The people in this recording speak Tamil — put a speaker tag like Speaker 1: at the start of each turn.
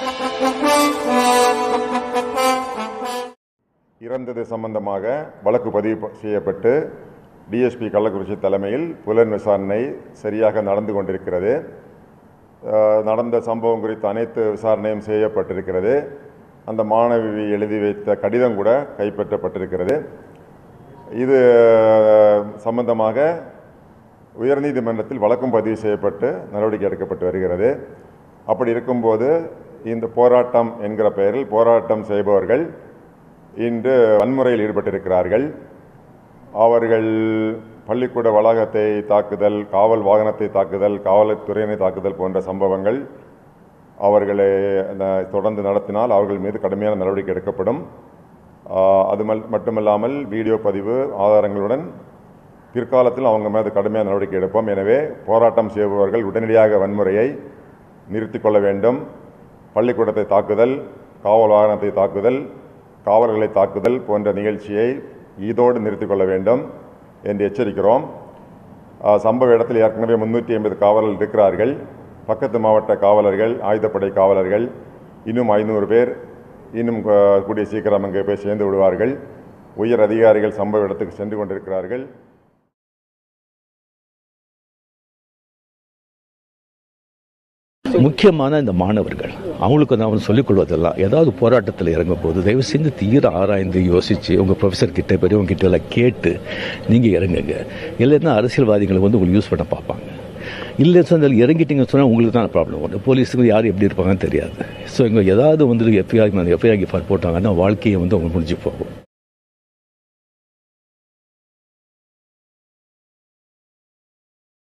Speaker 1: இறந்தது சம்பந்தமாக வழக்கு பதிவு செய்யப்பட்டு டிஎஸ்பி கள்ளக்குறிச்சி தலைமையில் புலன் விசாரணை சரியாக நடந்து கொண்டிருக்கிறது அஹ், நடந்த சம்பவம் குறித்த அனைத்து விசாரணையும் செய்யப்பட்டிருக்கிறது அந்த மாணவி எழுதி வைத்த கடிதம் கூட கைப்பற்றப்பட்டிருக்கிறது இது அஹ், சம்பந்தமாக உயர்நீதிமன்றத்தில் வழக்கும் பதிவு செய்யப்பட்டு நடவடிக்கை எடுக்கப்பட்டு வருகிறது அப்படி இருக்கும்போது இந்த போராட்டம் என்கிற பெயரில் போராட்டம் செய்பவர்கள் இன்று வன்முறையில் ஈடுபட்டிருக்கிறார்கள் அவர்கள் பள்ளிக்கூட வளாகத்தை தாக்குதல் காவல் வாகனத்தை தாக்குதல் காவல்துறையினை தாக்குதல் போன்ற சம்பவங்கள் அவர்களை ந- தொடர்ந்து நடத்தினால் அவர்கள் மீது கடுமையான நடவடிக்கை எடுக்கப்படும் ஆஹ், அது மல்- மட்டுமல்லாமல் வீடியோ பதிவு ஆதாரங்களுடன் பிற்காலத்தில் அவங்க மீது கடுமையான நடவடிக்கை எடுப்போம் எனவே போராட்டம் செய்பவர்கள் உடனடியாக வன்முறையை நிறுத்திக் கொள்ள வேண்டும் பள்ளிக்கூடத்தை தாக்குதல் காவல் வாகனத்தை தாக்குதல் காவலர்களை தாக்குதல் போன்ற நிகழ்ச்சியை இதோடு நிறுத்திக் கொள்ள வேண்டும் என்று எச்சரிக்கிறோம் ஆஹ், சம்பவ இடத்தில் ஏற்கனவே முன்னூற்றி ஐம்பது காவலர்கள் இருக்கிறார்கள் பக்கத்து மாவட்ட காவலர்கள் ஆயுதப்படை காவலர்கள் இன்னும் ஐநூறு பேர் இன்னும் ஆஹ், கூடிய சீக்கிரம் அங்கே போய் சேர்ந்து விடுவார்கள் உயர் அதிகாரிகள் சம்பவ இடத்துக்கு சென்று கொண்டிருக்கிறார்கள்
Speaker 2: முக்கியமான இந்த மாணவர்கள் அவங்களுக்கு நான் சொல்லிக் கொள்வதெல்லாம் ஏதாவது போராட்டத்தில் இறங்கும் போது தயவு செஞ்சு தீர ஆராய்ந்து யோசிச்சு உங்க ப்ரொஃபஸர் கிட்ட பெரியவங்க கிட்ட எல்லாம் கேட்டு நீங்க இறங்குங்க இல்லைன்னா அரசியல்வாதிகளை வந்து உங்களுக்கு யூஸ் பண்ண பார்ப்பாங்க இல்லை சார் இறங்கிட்டீங்கன்னு சொன்னால் உங்களுக்கு தான் ப்ராப்ளம் வரும் போலீஸுக்கு யார் எப்படி இருப்பாங்கன்னு தெரியாது ஸோ இங்கே ஏதாவது வந்து எஃப்ஐஆர் எஃப்ஐஆர் போட்டாங்கன்னா வாழ்க்கையை வந்து அவங்க முடிஞ்சு போகும்